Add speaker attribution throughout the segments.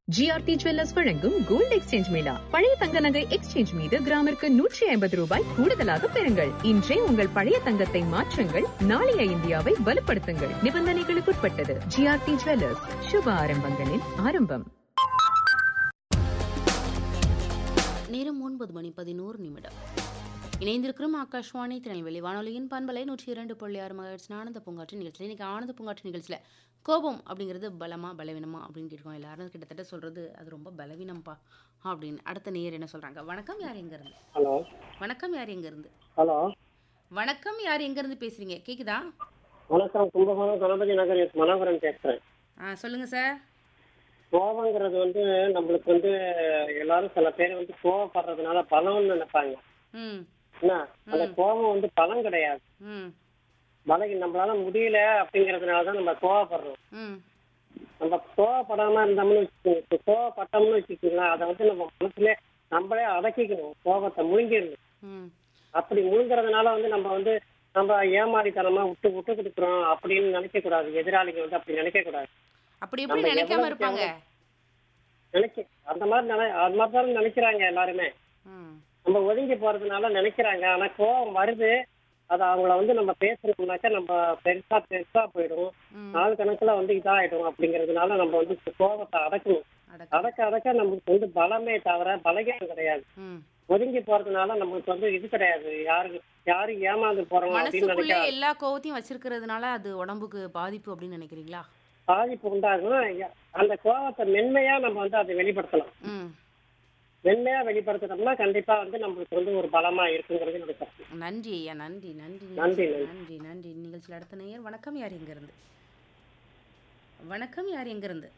Speaker 1: GRT jewellers வழங்கும் gold exchange mela பழைய தங்க நகை எக்ஸ்சேஞ்ச் மீது கிராமிற்கு நூற்றி ஐம்பது ரூபாய் கூடுதலாக பெறுங்கள் இன்றே உங்கள் பழைய தங்கத்தை மாற்றுங்கள் நாளைய இந்தியாவை வலுப்படுத்துங்கள் நிபந்தனைகளுக்குட்பட்டது ஜிஆர்டி ஜுவல்லர்ஸ் சுப ஆரம்பங்களின் ஆரம்பம்
Speaker 2: நேரம் ஒன்பது மணி பதினோரு நிமிடம் இணைந்திருக்கிறோம் ஆகாஷ்வாணி திருநெல்வேலி வானொலியின் பண்பலை நூற்றி இரண்டு புள்ளி ஆறு மகிழ்ச்சி ஆனந்த பூங்காற்று நிகழ்ச்சியில் இன்னைக்கு ஆனந்த பூங்காற்று நிகழ்ச்சியில் கோபம் அப்படிங்கிறது பலமா பலவீனமா அப்படின்னு கேட்கும் எல்லாரும் கிட்டத்தட்ட சொல்றது அது ரொம்ப பலவீனம்ப்பா அப்படின்னு அடுத்த நேயர் என்ன சொல்றாங்க வணக்கம் யார் எங்க இருந்து
Speaker 3: ஹலோ
Speaker 2: வணக்கம் யார் எங்க இருந்து
Speaker 3: ஹலோ
Speaker 2: வணக்கம் யார் எங்க இருந்து பேசுறீங்க கேக்குதா
Speaker 3: வணக்கம் கும்பகோணம் கணபதி நகர் எஸ் மனோகரன் பேசுறேன்
Speaker 2: ஆ சொல்லுங்க சார்
Speaker 3: கோபங்கிறது வந்து நம்மளுக்கு வந்து எல்லாரும் சில பேர் வந்து கோவப்படுறதுனால பலம்னு நினைப்பாங்க
Speaker 2: ம்
Speaker 3: என்ன அந்த கோபம் வந்து பலம் கிடையாது
Speaker 2: ம்
Speaker 3: பலகி நம்மளால முடியல அப்படிங்கறதுனால தான் நம்ம கோவப்படுறோம்
Speaker 2: ம்
Speaker 3: நம்ம கோவப்படாம இருந்தோம்னு வச்சுக்கோங்க இப்போ கோவப்பட்டோம்னு வச்சுக்கோங்களேன் அதை வந்து நம்ம மனசுல நம்மளே அடக்கிக்கணும் கோபத்தை முழுங்கிடணும்
Speaker 2: ம்
Speaker 3: அப்படி முழுங்குறதுனால வந்து நம்ம வந்து நம்ம ஏமாறித்தனமா விட்டு விட்டு கொடுக்குறோம் அப்படின்னு நினைக்க கூடாது எதிராளிகள் வந்து அப்படி நினைக்க கூடாது
Speaker 2: அப்படி எப்படி
Speaker 3: நம்ம
Speaker 2: நினைக்காம
Speaker 3: எவ்வளவுக்கு
Speaker 2: இருப்பாங்க
Speaker 3: நினைக்க அந்த மாதிரி நினை அது மாதிரி தான் நினைக்கிறாங்க எல்லாருமே
Speaker 2: ம்
Speaker 3: நம்ம ஒதுங்கி போறதுனால நினைக்கிறாங்க ஆனா கோவம் வருது அது அவங்கள வந்து நம்ம பேசணும்னாக்கா நம்ம பெருசா பெருசா போயிடும்
Speaker 2: ம்
Speaker 3: நாள் கணக்குல வந்து இதாயிடும் அப்படிங்கறதுனால நம்ம வந்து கோபத்தை அடக்கணும்
Speaker 2: அடக்க
Speaker 3: அடக்க அடக்க நம்மளுக்கு வந்து பலமே தவிர பலகீனம் கிடையாது
Speaker 2: ம்
Speaker 3: ஒதுங்கி போறதுனால நம்மளுக்கு வந்து இது கிடையாது யாருக்கு யாரு ஏமாந்து போறோம் அப்படின்னு
Speaker 2: மனசுக்குள்ளே
Speaker 3: நினைக்க
Speaker 2: எல்லா கோவத்தையும் வச்சிருக்கிறதுனால அது உடம்புக்கு பாதிப்பு அப்படின்னு நினைக்கிறீங்களா
Speaker 3: பாதிப்பு உண்டாகும் அந்த கோபத்தை மென்மையா நம்ம வந்து அதை வெளிப்படுத்தலாம்
Speaker 2: ம்
Speaker 3: மென்மையா வெளிப்படுத்தினோம்னா கண்டிப்பா வந்து நம்மளுக்கு வந்து ஒரு பலமா இருக்குங்கிறது என்னோட கருத்து
Speaker 2: நன்றி ஐயா நன்றி நன்றி
Speaker 3: நன்றி,
Speaker 2: நன்றி நன்றி நன்றி நிகழ்ச்சியில் அடுத்த நேயர் வணக்கம் யார் எங்க இருந்து வணக்கம் யார் எங்க இருந்து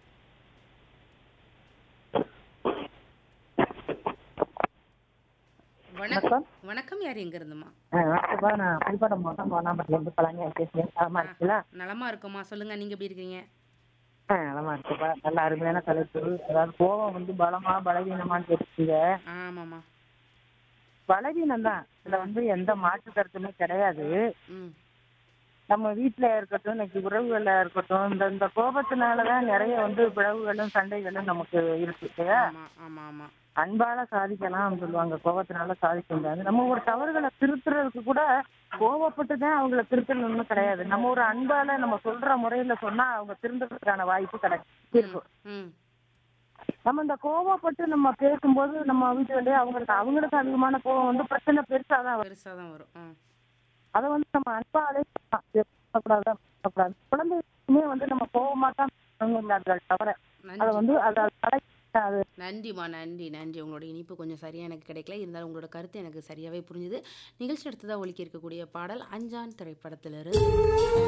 Speaker 2: வணக்கம் வணக்கம் யார் எங்க இருந்துமா
Speaker 4: வணக்கம்ப்பா நான் புதுப்பாடம் மாவட்டம் கோணாம்பட்டிலேருந்து பழனியா பேசுகிறேன் நலமா இருக்கீங்களா
Speaker 2: நலமா இருக்கோமா சொல்லுங்க நீங்க எப்படி இருக்கீங்க
Speaker 4: ஆ நலமா இருக்குப்பா நல்ல அருமையான தலைப்பு அதாவது கோபம் வந்து பலமா பலவீனமான்னு கேட்டுருக்கீங்க
Speaker 2: ஆமாம்மா
Speaker 4: பலவீனம் தான் இதுல வந்து எந்த மாற்று கருத்துமே கிடையாது
Speaker 2: ம்
Speaker 4: நம்ம வீட்டுல இருக்கட்டும் இன்னைக்கு உறவுகள்ல இருக்கட்டும் இந்த இந்த கோபத்தினாலதான் நிறைய வந்து பிளவுகளும் சண்டைகளும் நமக்கு இருக்கு இல்லையா
Speaker 2: ஆமா ஆமா ஆமா
Speaker 4: அன்பால சாதிக்கலாம் சொல்லுவாங்க கோபத்தினால சாதிக்க முடியாது நம்ம ஒரு தவறுகளை திருத்துறதுக்கு கூட கோவப்பட்டு தான் அவங்கள திருத்தணும்னு கிடையாது நம்ம ஒரு அன்பால நம்ம சொல்ற முறையில சொன்னா அவங்க திருந்துறதுக்கான வாய்ப்பு கிடைக்கும் இருக்கும்
Speaker 2: ம்
Speaker 4: நம்ம இந்த கோவப்பட்டு நம்ம பேசும்போது நம்ம வீட்டுல அவங்களுக்கு அவங்களுக்கு அதிகமான கோவம் வந்து பிரச்சனை பெருசாதான் வரும்
Speaker 2: பெருசா தான் வரும் ஆ
Speaker 4: அதை வந்து நம்ம அன்பாலே சொல்லக்கூடாது சொல்லக்கூடாது குழந்தைக்குமே வந்து நம்ம கோவமா தான் இல்லாத தவிர அதை
Speaker 2: நன்றி
Speaker 4: வந்து அதை அடக்கி அது
Speaker 2: நன்றிம்மா நன்றி நன்றி உங்களோட இனிப்பு கொஞ்சம் சரியா எனக்கு கிடைக்கல இருந்தாலும் உங்களோட கருத்து எனக்கு சரியாவே புரிஞ்சுது நிகழ்ச்சி அடுத்ததாக ஒலிக்க இருக்கக்கூடிய பாடல் அஞ்சான் திரைப்படத்திலிருந்து